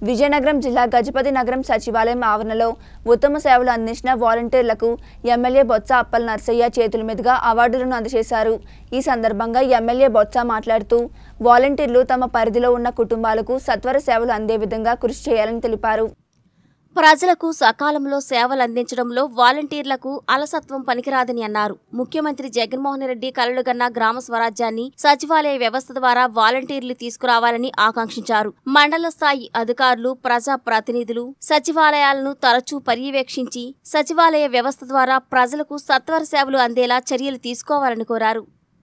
విజయనగరం జిల్లా గజపతి నగరం సచివాలయం ఆవరణలో ఉత్తమ సేవలు అందించిన వాలంటీర్లకు ఎమ్మెల్యే బొత్స అప్పల నర్సయ్య చేతుల మీదుగా అవార్డులను అందజేశారు ఈ సందర్భంగా ఎమ్మెల్యే బొత్స మాట్లాడుతూ వాలంటీర్లు తమ పరిధిలో ఉన్న కుటుంబాలకు సత్వర సేవలు అందే విధంగా కృషి చేయాలని తెలిపారు ప్రజలకు సకాలంలో సేవలు అందించడంలో వాలంటీర్లకు అలసత్వం పనికిరాదని అన్నారు ముఖ్యమంత్రి జగన్మోహన్ రెడ్డి కలలుగన్న గ్రామ స్వరాజ్యాన్ని సచివాలయ వ్యవస్థ ద్వారా వాలంటీర్లు తీసుకురావాలని ఆకాంక్షించారు మండల స్థాయి అధికారులు ప్రజా ప్రతినిధులు సచివాలయాలను తరచూ పర్యవేక్షించి సచివాలయ వ్యవస్థ ద్వారా ప్రజలకు సత్వర సేవలు అందేలా చర్యలు తీసుకోవాలని కోరారు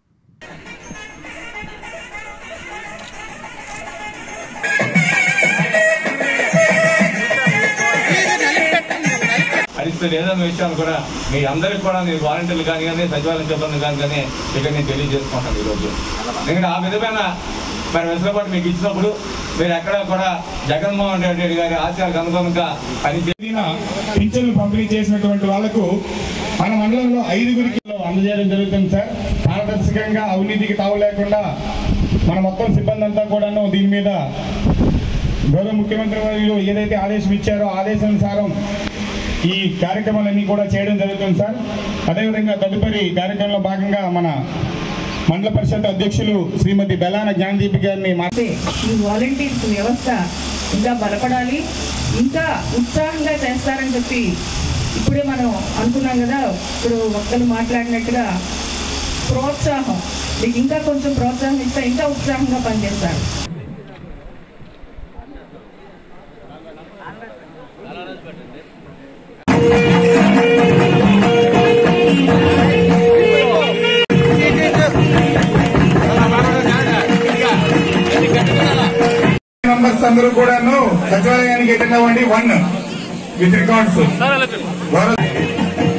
అది ఏదైనా విషయాలు కూడా మీ అందరికి కూడా నేను వాలంటీర్లు కానీ కానీ సచివాలయం సిబ్బంది కానీ కానీ ఇక్కడ నేను తెలియజేసుకుంటాను ఈరోజు ఎందుకంటే ఆ విధమైన మరి వెసులుబాటు మీకు ఇచ్చినప్పుడు మీరు ఎక్కడ కూడా జగన్మోహన్ రెడ్డి గారి ఆశయాలకు అనుగుణంగా పని చే- తేదీన పింఛన్లు పంపిణీ చేసినటువంటి వాళ్లకు మన మండలంలో ఐదుగురికి అందజేయడం జరుగుతుంది సార్ పారదర్శకంగా అవినీతికి తావు లేకుండా మన మొత్తం సిబ్బంది అంతా కూడాను దీని మీద గౌరవ ముఖ్యమంత్రి వర్యులు ఏదైతే ఆదేశం ఇచ్చారో ఆదేశానుసారం ఈ కార్యక్రమాలన్నీ కూడా చేయడం జరుగుతుంది సార్ అదేవిధంగా తదుపరి కార్యక్రమంలో భాగంగా మన మండల పరిషత్ అధ్యక్షులు శ్రీమతి బెలాన జ్ఞానదీపి గారిని మా అయితే ఈ వాలంటీర్స్ వ్యవస్థ ఇంకా బలపడాలి ఇంకా ఉత్సాహంగా చేస్తారని చెప్పి ఇప్పుడే మనం అనుకున్నాం కదా ఇప్పుడు ఒక్కరు మాట్లాడినట్టుగా ప్రోత్సాహం మీకు ఇంకా కొంచెం ప్రోత్సాహం ఇస్తే ఇంకా ఉత్సాహంగా పనిచేస్తారు మెంబర్స్ అందరూ కూడాను సచివాలయానికి అటెండ్ అవ్వండి వన్ విత్ రికార్డ్స్ గౌరవ